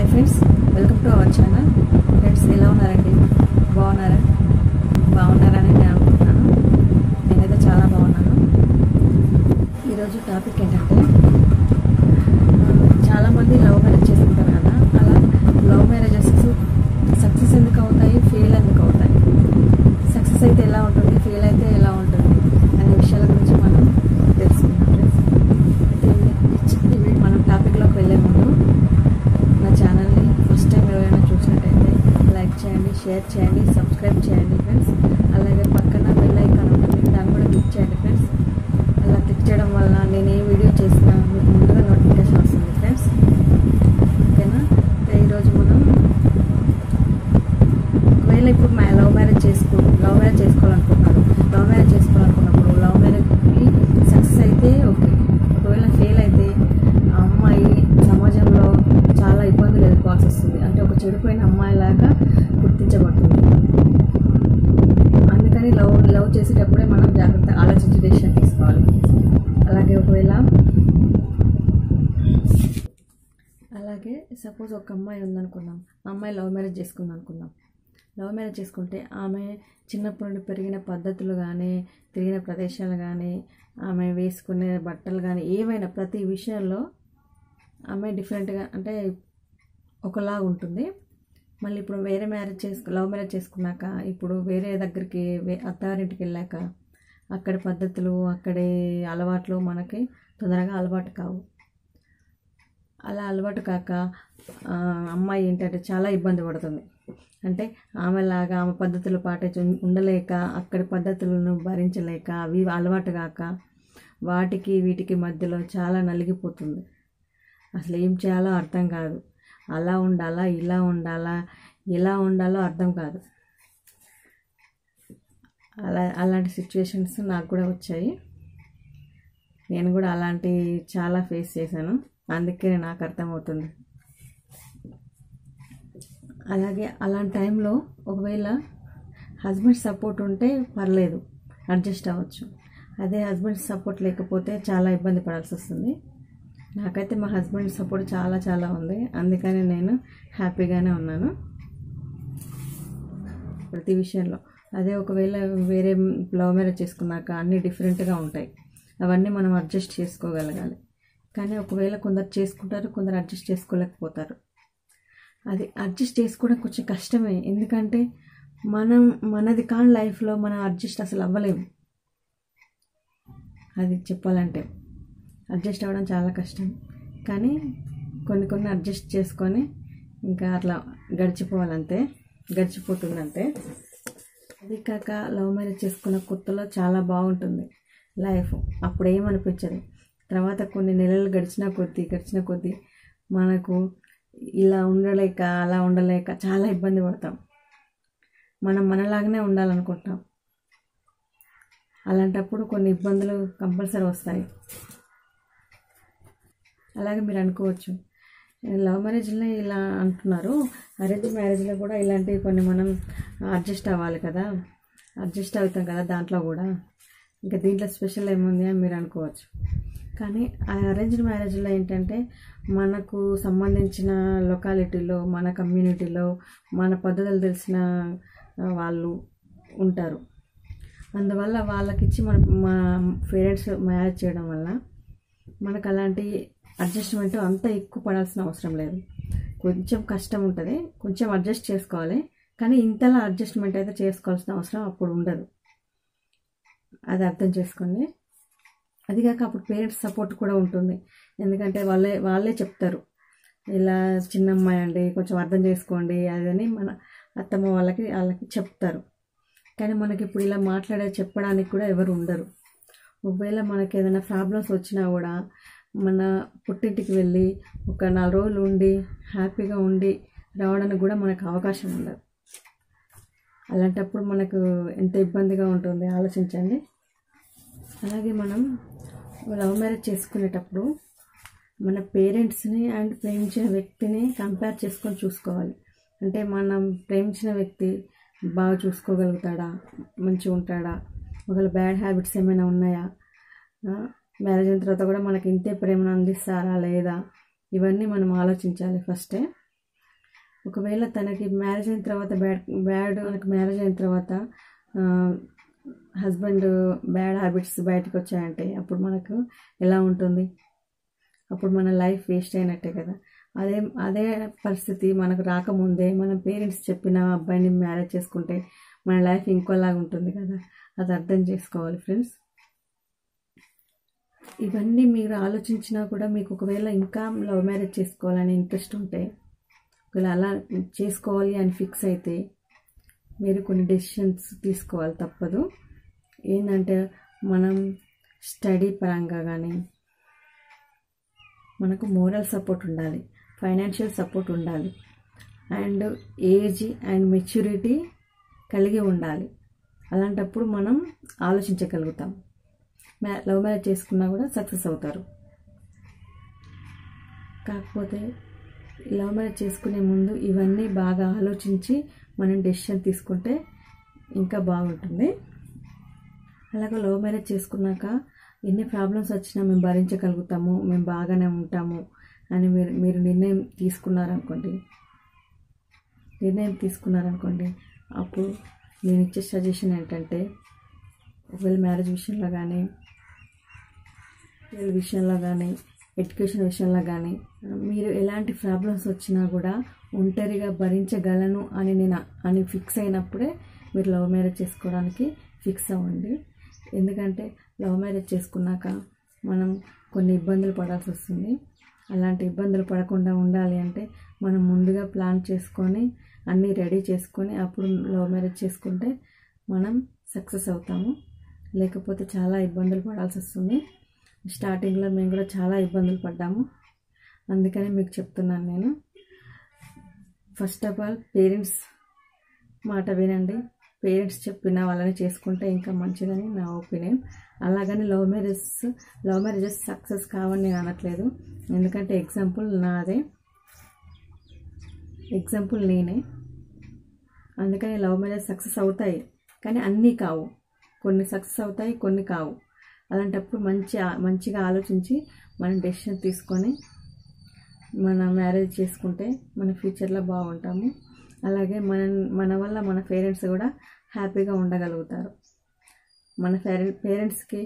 hi friends welcome to our channel friends ఎలా ఉన్నారండి బాగున్నారా బాగున్నారని నేను అనుకుంటున్నాను నేనైతే చాలా బాగున్నాను ఈరోజు టాపిక్ ఏంటంటే ఆ, చాలామంది లవ్ మ్యారేజ్ చేసుకుంటారు కదా అలా లవ్ మ్యారేజెస్ సక్సెస్ ఎందుకు అవుతాయి ఫెయిల్ ఎందుకు అవుతాయి సక్సెస్ అయితే ఎలా ఉంటుంది ఫెయిల్ అయితే ఎలా ఉంటుంది అనే విషయాల గురించి మనం తెలుసుకుందాం ఫ్రెండ్స్ అయితే ఈ- ఈ మనం టాపిక్లోకి వెళ్ళే ముందు నా ఛానల్ని ఫస్ట్ టైం ఎవరైనా చూసినట్టయితే లైక్ చేయండి షేర్ చేయండి సబ్స్క్రైబ్ చేయండి ఫ్రెండ్స్ అలాగే పక్కన బెల్ ఐకాన్ ఉంటుంది దాన్ని కూడా క్లిక్ చేయండి ఫ్రెండ్స్ అలా క్లిక్ చేయడం వల్ల నేను ఏ వీడియో చేసినా మీకు ముందుగా నోటిఫికేషన్ వస్తుంది ఫ్రెండ్స్ ఓకేనా అయితే ఈరోజు మనం ఒకవేళ ఇప్పుడు మా లవ్ మ్యారేజ్ చేసుకో లవ్ మ్యారేజ్ చేసుకోవాలనుకుంటున్నారు లవ్ మ్యారేజ్ చేసుకోవాలనుకున్నప్పుడు లవ్ మ్యారేజ్కి సక్సెస్ అయితే ఓకే ఒకవేళ ఫెయిల్ అయితే ఆ అమ్మాయి సమాజంలో చాలా ఇబ్బందులు ఎదుర్కోవాల్సి వస్తుంది అంటే ఒక చెడిపోయిన అమ్మాయిలాగా గుర్తించబడుతుంది అందుకని లవ్ లవ్ చేసేటప్పుడే మనం జాగ్రత్త ఆలోచించి డెసిషన్ తీసుకోవాలి అలాగే ఒకవేళ అలాగే సపోజ్ ఒక అమ్మాయి ఉందనుకుందాం ఆ అమ్మాయి లవ్ మ్యారేజ్ చేసుకుంది అనుకుందాం లవ్ మ్యారేజ్ చేసుకుంటే ఆమె చిన్నప్పటి నుండి పెరిగిన పద్ధతులు కానీ తిరిగిన ప్రదేశాలు కానీ ఆమె వేసుకునే బట్టలు కానీ ఏవైనా ప్రతి విషయంలో ఆమె డిఫరెంట్గా అంటే ఒకలాగా ఉంటుంది మళ్ళీ ఇప్పుడు వేరే మ్యారేజ్ చేసుకు లవ్ మ్యారేజ్ చేసుకున్నాక ఇప్పుడు వేరే దగ్గరికి వే అత్తారింటికి వెళ్ళాక అక్కడి పద్ధతులు అక్కడి అలవాట్లు మనకి తొందరగా అలవాటు కావు అలా అలవాటు కాక ఆ, అమ్మాయి ఏంటంటే చాలా ఇబ్బంది పడుతుంది అంటే ఆమెలాగా ఆమె పద్ధతులు పాటించి ఉం- ఉండలేక అక్కడి పద్ధతులను భరించలేక అవి అలవాటు కాక వాటికి వీటికి మధ్యలో చాలా నలిగిపోతుంది అసలు ఏం చేయాలో అర్థం కాదు అలా ఉండాలా ఇలా ఉండాలా ఎలా ఉండాలో అర్థం కాదు అలా అలాంటి సిచ్యువేషన్స్ నాకు కూడా వచ్చాయి నేను కూడా అలాంటి చాలా ఫేస్ చేశాను అందుకే నాకు అర్థమవుతుంది అలాగే అలాంటి టైంలో ఒకవేళ హస్బెండ్ సపోర్ట్ ఉంటే పర్లేదు అడ్జస్ట్ అవ్వచ్చు అదే హస్బెండ్ సపోర్ట్ లేకపోతే చాలా ఇబ్బంది పడాల్సి వస్తుంది నాకైతే మా హస్బెండ్ సపోర్ట్ చాలా చాలా ఉంది అందుకని నేను హ్యాపీగానే ఉన్నాను ప్రతి విషయంలో అదే ఒకవేళ వేరే లవ్ మ్యారేజ్ చేసుకున్నాక అన్నీ డిఫరెంట్గా ఉంటాయి అవన్నీ మనం అడ్జస్ట్ చేసుకోగలగాలి కానీ ఒకవేళ కొందరు చేసుకుంటారు కొందరు అడ్జస్ట్ చేసుకోలేకపోతారు అది అడ్జస్ట్ చేసుకోవడం కొంచెం కష్టమే ఎందుకంటే మనం మనది కాని లైఫ్లో మనం అడ్జస్ట్ అసలు అవ్వలేము అది చెప్పాలంటే అడ్జస్ట్ అవ్వడం చాలా కష్టం కానీ కొన్ని కొన్ని అడ్జస్ట్ చేసుకొని ఇంకా అట్లా గడిచిపోవాలంతే గడిచిపోతుందంతే అది కాక లవ్ మ్యారేజ్ చేసుకున్న కొత్తలో చాలా బాగుంటుంది లైఫ్ అప్పుడు ఏమనిపించదు తర్వాత కొన్ని నెలలు గడిచిన కొద్దీ గడిచిన కొద్దీ మనకు ఇలా ఉండలేక అలా ఉండలేక చాలా ఇబ్బంది పడతాం మనం మనలాగానే ఉండాలనుకుంటాం అలాంటప్పుడు కొన్ని ఇబ్బందులు కంపల్సరీ వస్తాయి అలాగే మీరు అనుకోవచ్చు లవ్ మ్యారేజ్లో ఇలా అంటున్నారు అరేంజ్ మ్యారేజ్లో కూడా ఇలాంటివి కొన్ని మనం అడ్జస్ట్ అవ్వాలి కదా అడ్జస్ట్ అవుతాం కదా దాంట్లో కూడా ఇంకా దీంట్లో స్పెషల్ ఏముంది అని మీరు అనుకోవచ్చు కానీ ఆ అరేంజ్డ్ మ్యారేజ్లో ఏంటంటే మనకు సంబంధించిన లొకాలిటీలో మన కమ్యూనిటీలో మన పద్ధతులు తెలిసిన ఆ, వాళ్ళు ఉంటారు అందువల్ల వాళ్ళకిచ్చి మన మా పేరెంట్స్ మ్యారేజ్ చేయడం వల్ల మనకు అలాంటి అడ్జస్ట్మెంట్ అంత ఎక్కువ పడాల్సిన అవసరం లేదు కొంచెం కష్టం ఉంటుంది కొంచెం అడ్జస్ట్ చేసుకోవాలి కానీ ఇంతలా అడ్జస్ట్మెంట్ అయితే చేసుకోవాల్సిన అవసరం అప్పుడు ఉండదు అది అర్థం చేసుకోండి అది కాక అప్పుడు పేరెంట్స్ సపోర్ట్ కూడా ఉంటుంది ఎందుకంటే వాళ్ళే వాళ్ళే చెప్తారు ఇలా చిన్న అమ్మాయి అండి కొంచెం అర్థం చేసుకోండి అదని మన అత్తమ్మ వాళ్ళకి వాళ్ళకి చెప్తారు కానీ మనకి ఇప్పుడు ఇలా మాట్లాడే చెప్పడానికి కూడా ఎవరు ఉండరు ఒకవేళ మనకి ఏదైనా ప్రాబ్లమ్స్ వచ్చినా కూడా మన పుట్టింటికి వెళ్ళి ఒక నాలుగు రోజులు ఉండి హ్యాపీగా ఉండి రావడానికి కూడా మనకు అవకాశం ఉండదు అలాంటప్పుడు మనకు ఎంత ఇబ్బందిగా ఉంటుంది ఆలోచించండి అలాగే మనం లవ్ మ్యారేజ్ చేసుకునేటప్పుడు మన పేరెంట్స్ని అండ్ ప్రేమించిన వ్యక్తిని కంపేర్ చేసుకొని చూసుకోవాలి అంటే మనం ప్రేమించిన వ్యక్తి బాగా చూసుకోగలుగుతాడా మంచిగా ఉంటాడా ఒకవేళ బ్యాడ్ హ్యాబిట్స్ ఏమైనా ఉన్నాయా మ్యారేజ్ అయిన తర్వాత కూడా మనకి ఇంతే ప్రేమను అందిస్తారా లేదా ఇవన్నీ మనం ఆలోచించాలి ఫస్టే ఒకవేళ తనకి మ్యారేజ్ అయిన తర్వాత బ్యాడ్ బ్యాడ్ మనకి మ్యారేజ్ అయిన తర్వాత హస్బెండ్ బ్యాడ్ హ్యాబిట్స్ బయటకు వచ్చాయంటే అప్పుడు మనకు ఎలా ఉంటుంది అప్పుడు మన లైఫ్ వేస్ట్ అయినట్టే కదా అదే అదే పరిస్థితి మనకు రాకముందే మన పేరెంట్స్ చెప్పిన అబ్బాయిని మ్యారేజ్ చేసుకుంటే మన లైఫ్ ఇంకోలాగా ఉంటుంది కదా అది అర్థం చేసుకోవాలి ఫ్రెండ్స్ ఇవన్నీ మీరు ఆలోచించినా కూడా మీకు ఒకవేళ ఇంకా లవ్ మ్యారేజ్ చేసుకోవాలని ఇంట్రెస్ట్ ఉంటే ఒకవేళ అలా చేసుకోవాలి అని ఫిక్స్ అయితే మీరు కొన్ని డెసిషన్స్ తీసుకోవాలి తప్పదు ఏంటంటే మనం స్టడీ పరంగా కానీ మనకు మోరల్ సపోర్ట్ ఉండాలి ఫైనాన్షియల్ సపోర్ట్ ఉండాలి అండ్ ఏజ్ అండ్ మెచ్యూరిటీ కలిగి ఉండాలి అలాంటప్పుడు మనం ఆలోచించగలుగుతాం మ్యా లవ్ మ్యారేజ్ చేసుకున్నా కూడా సక్సెస్ అవుతారు కాకపోతే లవ్ మ్యారేజ్ చేసుకునే ముందు ఇవన్నీ బాగా ఆలోచించి మనం డెసిషన్ తీసుకుంటే ఇంకా బాగుంటుంది అలాగే లవ్ మ్యారేజ్ చేసుకున్నాక ఎన్ని ప్రాబ్లమ్స్ వచ్చినా మేము భరించగలుగుతాము మేము బాగానే ఉంటాము అని మీరు మీరు నిర్ణయం తీసుకున్నారనుకోండి నిర్ణయం తీసుకున్నారనుకోండి అప్పుడు నేను ఇచ్చే సజెషన్ ఏంటంటే ఒకవేళ మ్యారేజ్ విషయంలో కానీ పిల్లల విషయంలో కానీ ఎడ్యుకేషన్ విషయంలో కానీ మీరు ఎలాంటి ప్రాబ్లమ్స్ వచ్చినా కూడా ఒంటరిగా భరించగలను అని నేను అని ఫిక్స్ అయినప్పుడే మీరు లవ్ మ్యారేజ్ చేసుకోవడానికి ఫిక్స్ అవ్వండి ఎందుకంటే లవ్ మ్యారేజ్ చేసుకున్నాక మనం కొన్ని ఇబ్బందులు పడాల్సి వస్తుంది అలాంటి ఇబ్బందులు పడకుండా ఉండాలి అంటే మనం ముందుగా ప్లాన్ చేసుకొని అన్నీ రెడీ చేసుకొని అప్పుడు లవ్ మ్యారేజ్ చేసుకుంటే మనం సక్సెస్ అవుతాము లేకపోతే చాలా ఇబ్బందులు పడాల్సి వస్తుంది స్టార్టింగ్లో మేము కూడా చాలా ఇబ్బందులు పడ్డాము అందుకని మీకు చెప్తున్నాను నేను ఫస్ట్ ఆఫ్ ఆల్ పేరెంట్స్ మాట వినండి పేరెంట్స్ చెప్పిన వాళ్ళని చేసుకుంటే ఇంకా మంచిదని నా ఒపీనియన్ అలాగని love marriage love marriages success కావని నేను అనట్లేదు ఎందుకంటే ఎగ్జాంపుల్ నాదే ఎగ్జాంపుల్ నేనే అందుకని లవ్ మ్యారేజ్ సక్సెస్ అవుతాయి కానీ అన్నీ కావు కొన్ని సక్సెస్ అవుతాయి కొన్ని కావు అలాంటప్పుడు మంచి మంచిగా ఆలోచించి మనం డెసిషన్ తీసుకొని మన మ్యారేజ్ చేసుకుంటే మన ఫ్యూచర్లో బాగుంటాము అలాగే మన మన వల్ల మన పేరెంట్స్ కూడా హ్యాపీగా ఉండగలుగుతారు మన పేరెంట్ పేరెంట్స్కి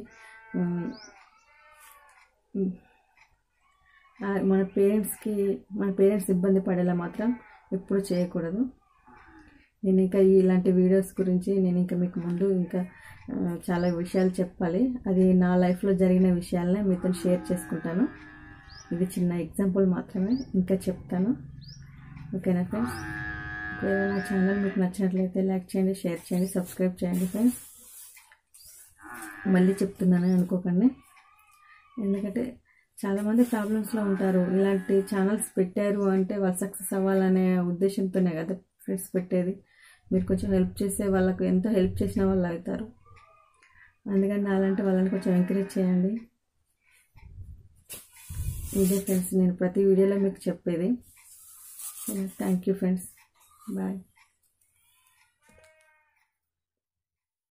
మన పేరెంట్స్కి మన పేరెంట్స్ ఇబ్బంది పడేలా మాత్రం ఎప్పుడు చేయకూడదు నేను ఇంకా ఇలాంటి వీడియోస్ గురించి నేను ఇంకా మీకు ముందు ఇంకా చాలా విషయాలు చెప్పాలి అది నా లైఫ్లో జరిగిన విషయాలనే మీతో షేర్ చేసుకుంటాను ఇది చిన్న ఎగ్జాంపుల్ మాత్రమే ఇంకా చెప్తాను ఓకేనా ఫ్రెండ్స్ ఒకవేళ నా ఛానల్ మీకు నచ్చినట్లయితే లైక్ చేయండి షేర్ చేయండి సబ్స్క్రైబ్ చేయండి ఫ్రెండ్స్ మళ్ళీ చెప్తున్నానని అనుకోకండి ఎందుకంటే చాలామంది ప్రాబ్లమ్స్లో ఉంటారు ఇలాంటి ఛానల్స్ పెట్టారు అంటే వాళ్ళు సక్సెస్ అవ్వాలనే ఉద్దేశంతోనే కదా ఫ్రెండ్స్ పెట్టేది మీరు కొంచెం హెల్ప్ చేస్తే వాళ్ళకు ఎంతో హెల్ప్ చేసిన వాళ్ళు అవుతారు అందుకని అలాంటి వాళ్ళని కొంచెం ఎంకరేజ్ చేయండి ఇదే ఫ్రెండ్స్ నేను ప్రతి వీడియోలో మీకు చెప్పేది థ్యాంక్ యూ ఫ్రెండ్స్ బాయ్